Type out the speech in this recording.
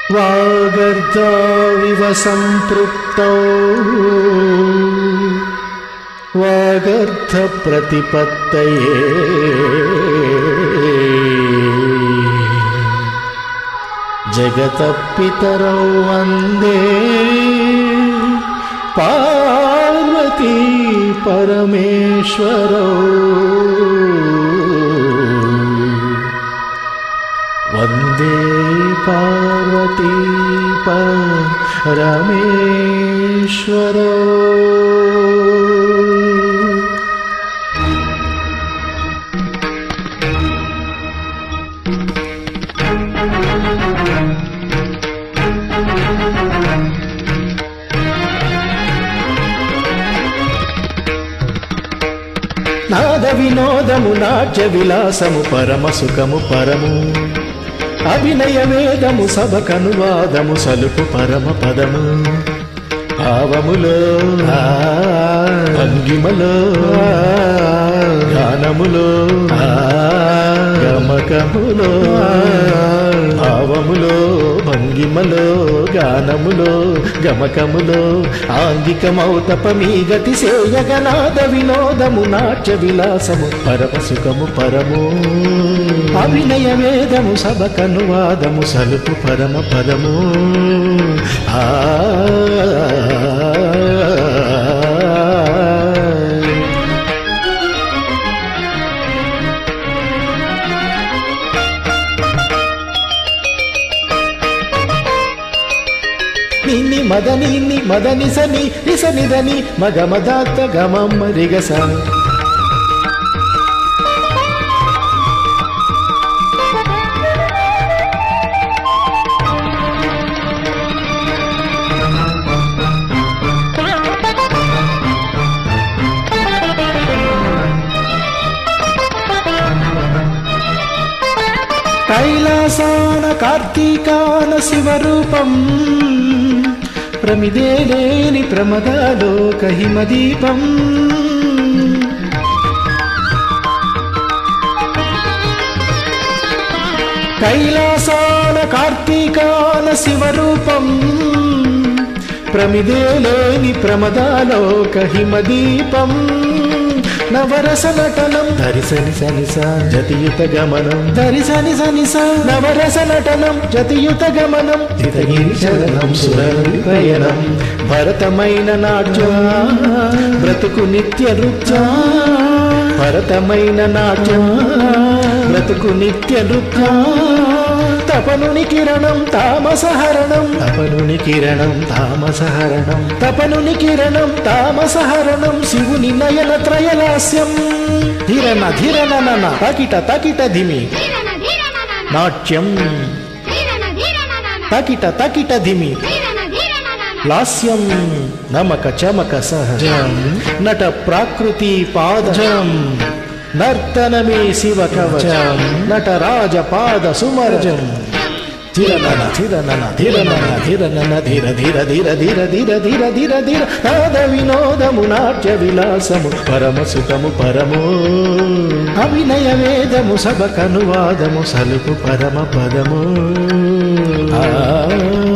వాగర్ధావివ సంపృక్తౌ వాగర్ధ ప్రతిపత్తయే జగత పితరౌ వందే పార్వతీ పరమేశ్వరౌ వందే పార్వతీ పరమేశ్వరౌ నాద వినోదము నాట్య విలాసము పరమ సుఖము పరము అభినయ వేదము సభకనువాదము సలుపు పరమ పదము భావములో ఆ, భంగిమలో ఆ, గానములో ఆ, గమకములో ఆ, భావములో భంగిమలో గానములో గమకములో ఆంగికమౌతపమీ గతి సేయగనాద వినోదము నాట్య విలాసము పరమ సుఖము పరము అభినయ వేదము సభకనువాదము సలుపు పరమ పదము ఆ నిన్ని మదని ని మదని సని నిసనిదని మగ మదాత్త గమమ్మ రిగస కైలాసాన కార్తీకాన శివరూపం ప్రమిదే లేని ప్రమదాలోక హిమదీపం కైలాసాన కార్తీకాన శివరూపం ప్రమిదే లేని ప్రమదాలోక హిమదీపం నవరస నటనం ధరిసని సనిస జతియుత గమనం ధరిసని సనిస నవరస నటనం జతియుత గమనం హితగిరి చరణం సురయనం భరతమైన నాట్యం బ్రతుకు నిత్య నృత్యం భరతమైన నాట్యం బ్రతుకు నిత్య నృత్యం తపనుని కిరణం తామసహరణం తపనుని కిరణం తామసహరణం తపనుని కిరణం తామసహరణం శివుని నయన త్రయలాస్యం ధిరన ధిరన నన తకిట తకిట ధిమి ధీరన ధీరన నాన నాట్యం ధీరన ధీరన నాన తకిట తకిట ధిమి ధీరన ధీరన నాన లాస్యం నమక చమక సహజం నట ప్రాకృతి పాదజం నర్తనమే శివ కవచం నటరాజ పాద సుమర్జం ధిరనన ధిరనన ధిరనన ధిరనన ధిర ధిర ధిర ధిర ధిర ధిర ధిర ధిర నాద వినోదము నాట్య విలాసము పరమ సుఖము పరము అభినయ వేదము సభకనువాదము సలుపు పరమ పదము ఆ